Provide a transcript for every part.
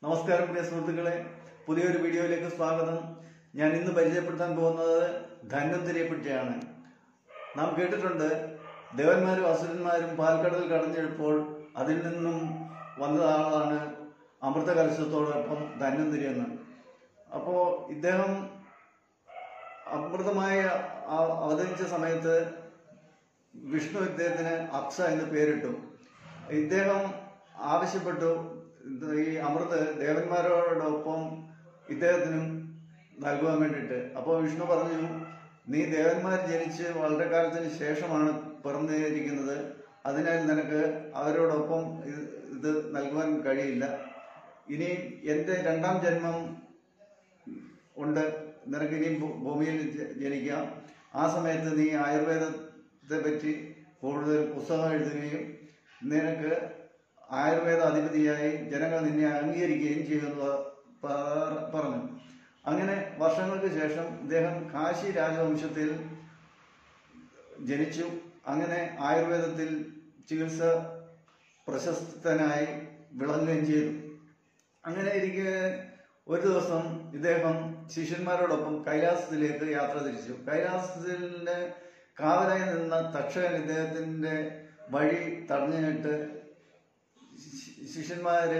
നമസ്കാരം പ്രിയ സുഹൃത്തുക്കളെ പുതിയൊരു വീഡിയോയിലേക്ക് സ്വാഗതം ഞാൻ ഇന്ന് പരിചയപ്പെടുത്താൻ പോകുന്നത് ധന്വന്തരിയെ പറ്റിയാണ് നാം കേട്ടിട്ടുണ്ട് ദേവന്മാരും അസുരന്മാരും പാൽക്കടൽ കടഞ്ഞെടുപ്പോൾ അതിൽ നിന്നും വന്നതാളാണ് അമൃത കലശത്തോടൊപ്പം ധന്വന്തരി എന്ന് അപ്പോൾ ഇദ്ദേഹം അമൃതമായി ആ- അവതരിച്ച സമയത്ത് വിഷ്ണു ഇദ്ദേഹത്തിന് അക്സ എന്ന് പേരിട്ടു ഇദ്ദേഹം ആവശ്യപ്പെട്ടു ഇത് ഈ അമൃത് ദേവന്മാരോടൊപ്പം ഇദ്ദേഹത്തിനും നൽകുവാൻ വേണ്ടിയിട്ട് അപ്പോൾ വിഷ്ണു പറഞ്ഞു നീ ദേവന്മാർ ജനിച്ച് വളരെ കാലത്തിന് ശേഷമാണ് പിറന്നിരിക്കുന്നത് അതിനാൽ നിനക്ക് അവരോടൊപ്പം ഇത് ഇത് നൽകുവാൻ കഴിയില്ല ഇനി എൻ്റെ രണ്ടാം ജന്മം ഉണ്ട് നിനക്ക് ഇനി ഭൂ- ഭൂമിയിൽ ജ- ജനിക്കാം ആ സമയത്ത് നീ ആയുർവേദത്തെ പറ്റി കൂടുതൽ പുസ്തകം എഴുതുകയും നിനക്ക് ആയുർവേദ അധിപതിയായി ജനങ്ങൾ നിന്നെ അംഗീകരിക്കുകയും ചെയ്യുമെന്ന് പ- പ- പറഞ്ഞു അങ്ങനെ വർഷങ്ങൾക്ക് ശേഷം ഇദ്ദേഹം കാശി രാജവംശത്തിൽ ജനിച്ചു അങ്ങനെ ആയുർവേദത്തിൽ ചികിത്സ പ്രശസ്തനായി വിളങ്ങുകയും ചെയ്തു അങ്ങനെ ഇരിക്കെ ഒരു ദിവസം ഇദ്ദേഹം ശിഷ്യന്മാരോടൊപ്പം കൈലാസത്തിലേക്ക് യാത്ര തിരിച്ചു കൈലാസത്തിന് കാവലായി നിന്ന തക്ഷകൻ ഇദ്ദേഹത്തിന്റെ വഴി തടഞ്ഞിട്ട് ശി- ശിഷ്യന്മാരെ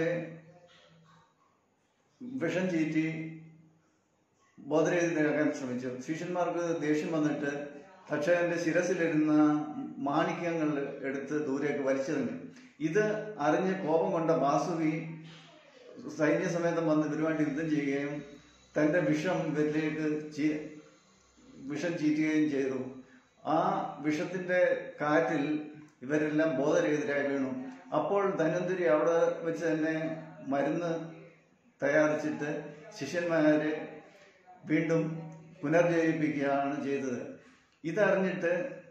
വിഷം ചീറ്റി ബോധരഹിതരാക്കാൻ ശ്രമിച്ചു ശിഷ്യന്മാർക്ക് ദേഷ്യം വന്നിട്ട് തക്ഷകന്റെ ശിരസിലിരുന്ന മാണിക്യങ്ങൾ എടുത്ത് ദൂരേക്ക് വലിച്ചെറിഞ്ഞു ഇത് അറിഞ്ഞ് കോപം കൊണ്ട വാസുവി സൈന്യസമേതം വന്ന് ഇവരുമായിട്ട് യുദ്ധം ചെയ്യുകയും തന്റെ വിഷം ഇവരിലേക്ക് ചീ- വിഷം ചീറ്റുകയും ചെയ്തു ആ വിഷത്തിന്റെ കാറ്റിൽ ഇവരെല്ലാം ബോധരഹിതരായി വീണു അപ്പോൾ ധന്വന്തരി അവിടെ വെച്ച് തന്നെ മരുന്ന് തയ്യാറിച്ചിട്ട് ശിഷ്യന്മാരെ വീണ്ടും പുനർജീവിപ്പിക്കുകയാണ് ചെയ്തത് ഇതറിഞ്ഞിട്ട്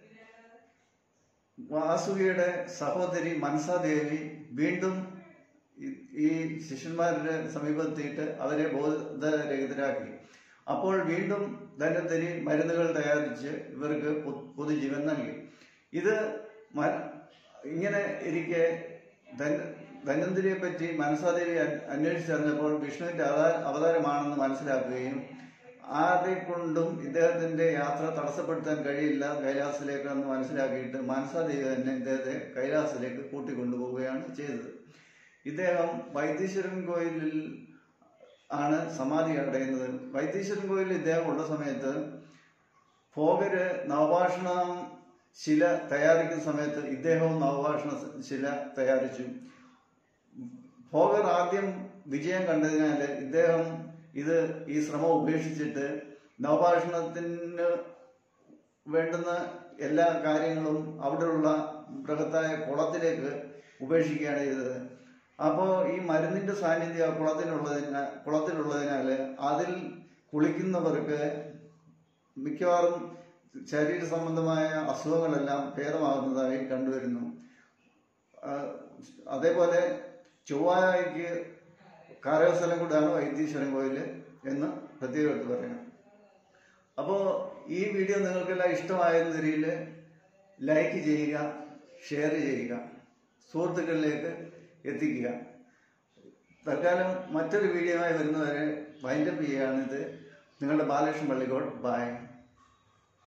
വാസുകിയുടെ സഹോദരി മനസാദേവി വീണ്ടും ഈ- ഈ ശിഷ്യന്മാരുടെ സമീപത്തെത്തിയിട്ട് അവരെ ബോധരഹിതരാക്കി അപ്പോൾ വീണ്ടും ധന്വന്തരി മരുന്നുകൾ തയ്യാറിച്ച് ഇവർക്ക് പു- പുതുജീവൻ നൽകി ഇത് മ- ഇങ്ങനെ ഇരിക്കെ ധൻ- ധന്വന്തരിയെ പറ്റി മനസാദേവി അന്- അന്വേഷിച്ചറിഞ്ഞപ്പോൾ വിഷ്ണുവിന്റെ അവതാ- അവതാരമാണെന്ന് മനസ്സിലാക്കുകയും ആരെ കൊണ്ടും ഇദ്ദേഹത്തിന്റെ യാത്ര തടസ്സപ്പെടുത്താൻ കഴിയില്ല കൈലാസത്തിലേക്ക് എന്ന് മനസ്സിലാക്കിയിട്ട് മനസാദേവി തന്നെ ഇദ്ദേഹത്തെ കൈലാസത്തിലേക്ക് കൂട്ടിക്കൊണ്ടുപോവുകയാണ് ചെയ്തത് ഇദ്ദേഹം വൈത്തീശ്വരൻ കോയിലിൽ ആണ് സമാധി അടയുന്നത് വൈത്തീശ്വരൻ കോയിലിൽ ഇദ്ദേഹം ഉള്ള സമയത്ത് ഭോഗര് നവഭാഷണ ശില തയ്യാറിക്കുന്ന സമയത്ത് ഇദ്ദേഹവും നവഭാഷണ ശില തയ്യാറിച്ചു ഭോഗർ ആദ്യം വിജയം കണ്ടതിനാൽ ഇദ്ദേഹം ഇത് ഈ ശ്രമം ഉപേക്ഷിച്ചിട്ട് നവഭാഷണത്തിന് വേണ്ടുന്ന എല്ലാ കാര്യങ്ങളും അവിടെയുള്ള ബൃഹത്തായ കുളത്തിലേക്ക് ഉപേക്ഷിക്കുകയാണ് ചെയ്തത് അപ്പോൾ ഈ മരുന്നിന്റെ സാന്നിധ്യം ആ കുളത്തിനുള്ളതിനാൽ കുളത്തിലുള്ളതിനാൽ അതിൽ കുളിക്കുന്നവർക്ക് മിക്കവാറും ശരീര സംബന്ധമായ അസുഖങ്ങളെല്ലാം ഭേദമാകുന്നതായി കണ്ടുവരുന്നു ആ, അതേപോലെ ചൊവ്വായ്ക്ക് കാരകസ്ഥലം കൂടാണ് വൈദ്യീശ്വരൻ കോയിൽ എന്ന് പ്രത്യേകം എടുത്ത് പറയണം അപ്പോൾ ഈ വീഡിയോ നിങ്ങൾക്കെല്ലാം ഇഷ്ടമായ നിലയിൽ ലൈക്ക് ചെയ്യുക ഷെയർ ചെയ്യുക സുഹൃത്തുക്കളിലേക്ക് എത്തിക്കുക തൽക്കാലം മറ്റൊരു വീഡിയോയുമായി വരുന്നവരെ വൈൻഡപ്പ് ചെയ്യുകയാണിത് നിങ്ങളുടെ ബാലകൃഷ്ണൻ പള്ളിക്കോട് ബായ്